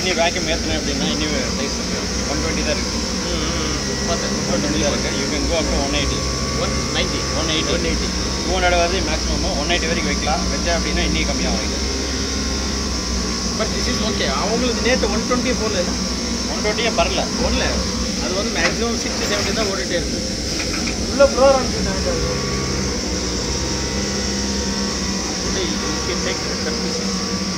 இன்னும் வேக்யூம் ஏற்றினேன் அப்படின்னா இன்னும் சைஸ் ஒன் டுவெண்ட்டி தான் இருக்குது பார்த்தேன் ஒன் டுவெண்ட்டி தான் இருக்குது you can go up one eighty one ninety one eighty one eighty two hundred வந்து மேக்ஸிமம் ஒன் எயிட்டி வரைக்கும் வைக்கலாம் வச்சா அப்படின்னா இன்னும் கம்மியாகும் இது பட் திஸ் இஸ் ஓகே அவங்களுக்கு நேற்று ஒன் டுவெண்ட்டி போகல ஒன் டுவெண்ட்டியே பரல ஒன்ல அது வந்து மேக்ஸிமம் சிக்ஸ்டி செவன்ட்டி தான் ஓடிட்டே இருக்கு உள்ள program take confusion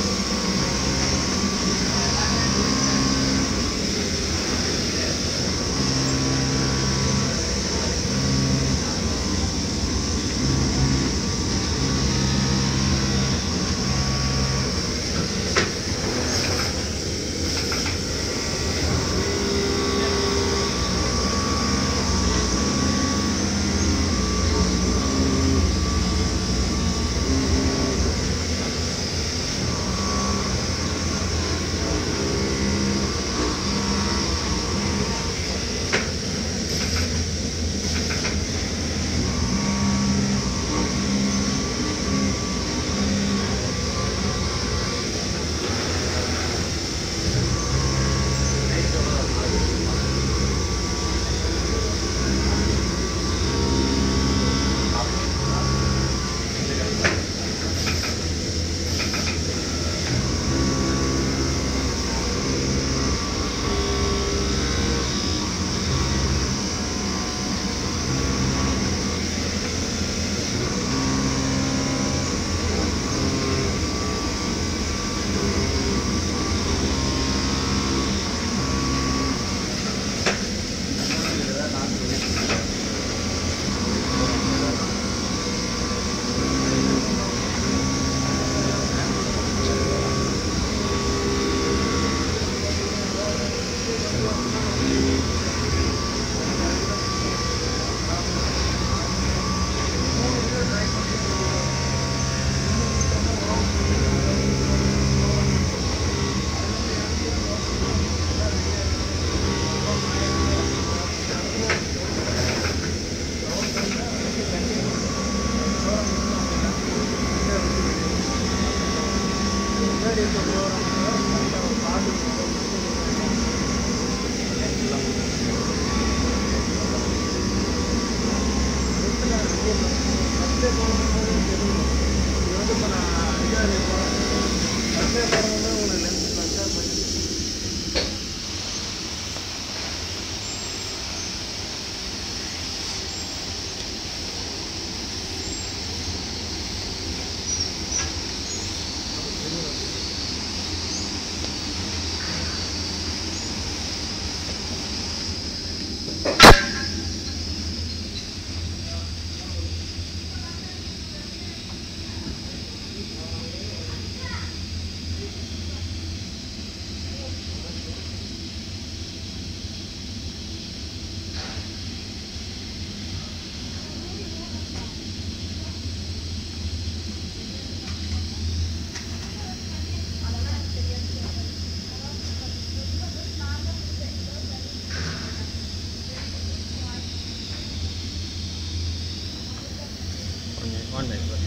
one minute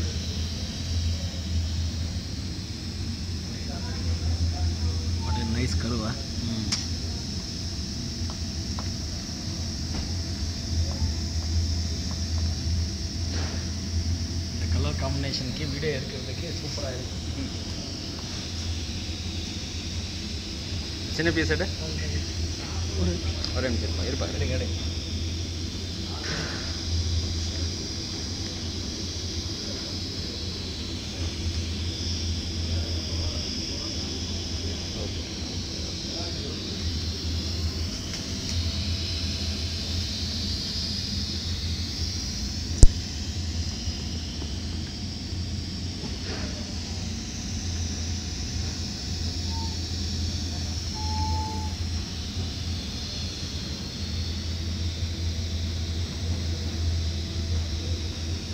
what nice கருவா இந்த கலர் காம்பினேஷனுக்கு வீடியோ எடுக்கிறதுக்கு சூப்பராக இருக்கும் சின்ன பீஸ் எடு ஒரே நிமிஷம் இருப்பா இருப்பா எடுங்க எடுங்க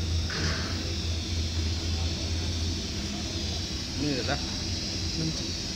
முடிஞ்சதா நன்றி